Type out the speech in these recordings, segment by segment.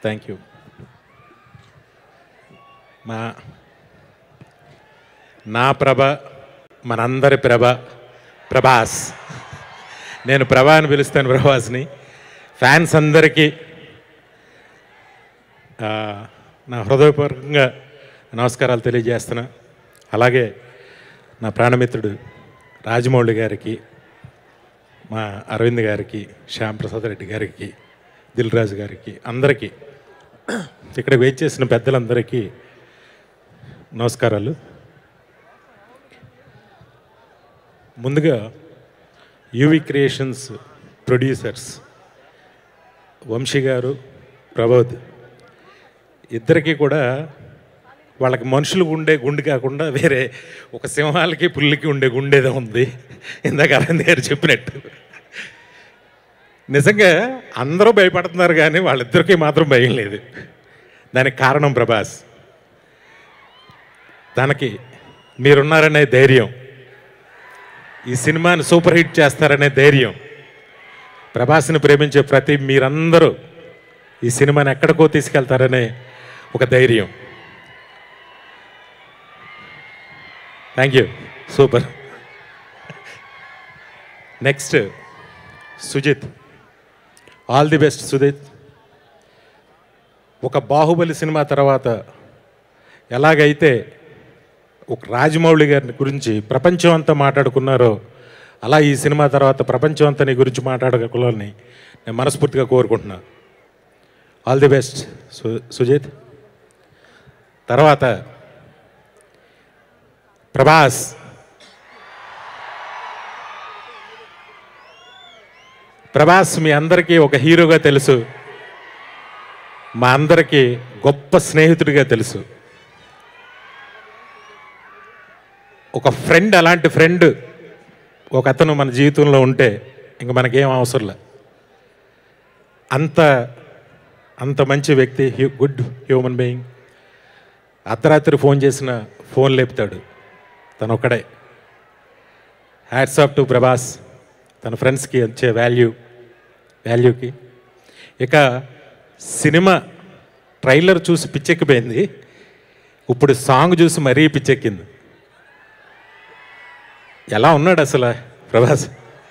thank you మా నా ప్రభ మనందరి ప్రభ ప్రభాస్ నేను ప్రభా అని పిలుస్తాను ప్రభాస్ని ఫ్యాన్స్ అందరికీ ఆ, నా హృదయపూర్వకంగా నమస్కారాలు తెలియజేస్తున్నా అలాగే నా ప్రాణమిత్రుడు రాజమౌళి గారికి మా అరవింద్ గారికి శ్యామ్ ప్రసాద్ రెడ్డి గారికి దిల్ రాజు గారికి అందరికీ ఇక్కడ వెయిట్ చేసిన పెద్దలందరికీ నమస్కారాలు ముందుగా యూవి క్రియేషన్స్ ప్రొడ్యూసర్స్ వంశీ గారు ప్రబోధ్ ఇద్దరికీ కూడా వాళ్ళకి మనుషులు ఉండే గుండె కాకుండా వేరే ఒక సింహాలకి పుల్లికి ఉండే గుండేదో ఉంది ఇందాక అరవింద్ గారు చెప్పినట్టు నిజంగా అందరూ భయపడుతున్నారు కానీ వాళ్ళిద్దరికీ మాత్రం భయం లేదు దానికి కారణం ప్రభాస్ దానికి మీరున్నారనే ధైర్యం ఈ సినిమాని సూపర్ హిట్ చేస్తారనే ధైర్యం ప్రభాస్ని ప్రేమించే ప్రతి మీరందరూ ఈ సినిమాని ఎక్కడికో తీసుకెళ్తారనే ఒక ధైర్యం thank you super next Sujith all the best Sujith ఒక బాహుబలి సినిమా తర్వాత ఎలాగైతే ఒక రాజమౌళి గారిని గురించి ప్రపంచం అంతా మాట్లాడుకున్నారో అలా ఈ సినిమా తర్వాత ప్రపంచం అంతా నీ గురించి మాట్లాడుకోవాలని నేను మనస్ఫూర్తిగా కోరుకుంటున్నా ఆల్ ది బెస్ట్ సు సుజిత్ తర్వాత ప్రభాస్ ప్రభాస్ మీ అందరికీ ఒక హీరోగా తెలుసు మా అందరికీ గొప్ప స్నేహితుడిగా తెలుసు ఒక ఫ్రెండ్ అలాంటి ఫ్రెండ్ ఒక అతను మన జీవితంలో ఉంటే ఇంక మనకేం అవసరంలే అంత అంత మంచి వ్యక్తి హ్యూ- గుడ్ హ్యూమన్ బీయింగ్ అర్ధరాత్రి ఫోన్ చేసిన ఫోన్ లేపుతాడు తను ఒక్కడే హ్యాట్స్ ఆఫ్ టు ప్రభాస్ తన ఫ్రెండ్స్కి వచ్చే వాల్యూ వాల్యూకి ఇక సినిమా ట్రైలర్ చూసి పిచ్చెక్కిపోయింది ఇప్పుడు సాంగ్ చూసి మరీ పిచ్చెక్కింది ఎలా ఉన్నాడు అసలు ప్రభాస్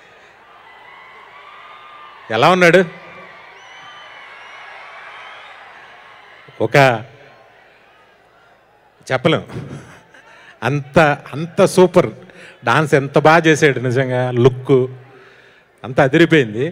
ఎలా ఉన్నాడు ఒక చెప్పలేం అంత అంత సూపర్ డాన్స్ ఎంత బాగా చేసాడు నిజంగా లుక్ అంత అదిరిపోయింది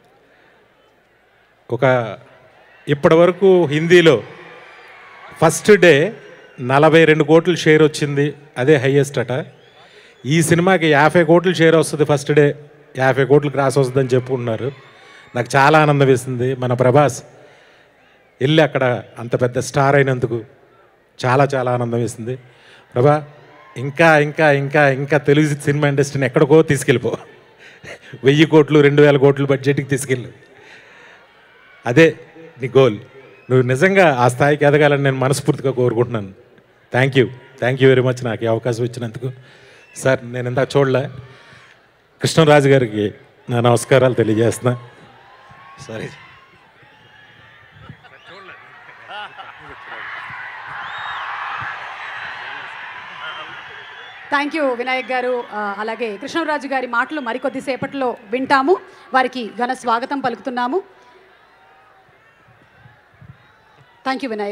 ఒక ఇప్పటి వరకు హిందీలో ఫస్ట్ డే నలభై రెండు కోట్ల షేర్ వచ్చింది అదే హైయెస్ట్ అట ఈ సినిమాకి యాభై కోట్ల షేర్ వస్తుంది ఫస్ట్ డే యాభై కోట్లు క్రాస్ వస్తుందని చెప్పుకున్నారు నాకు చాలా ఆనందం వేసింది మన ప్రభాస్ వెళ్ళి అక్కడ అంత పెద్ద స్టార్ అయినందుకు చాలా చాలా ఆనందం వేసింది ప్రభా ఇంకా ఇంకా ఇంకా ఇంకా తెలుగు సినిమా ఇండస్ట్రీని ఎక్కడికో తీసుకెళ్ళిపో వెయ్యి కోట్లు రెండు వేల కోట్లు బడ్జెట్కి తీసుకెళ్ళు అదే నీ గోల్ నువ్వు నిజంగా ఆ స్థాయికి ఎదగాలని నేను మనస్ఫూర్తిగా కోరుకుంటున్నాను thank you thank you very much నాకు ఈ అవకాశం ఇచ్చినందుకు సార్ నేను ఇందాక చూడలే కృష్ణరాజు గారికి నా నమస్కారాలు తెలియజేస్తున్నా సారీ థ్యాంక్ యూ వినాయక్ గారు ఆ, అలాగే కృష్ణరాజు గారి మాటలు మరికొద్ది సేపట్లో వింటాము వారికి ఘన స్వాగతం పలుకుతున్నాము థ్యాంక్ యూ వినాయక్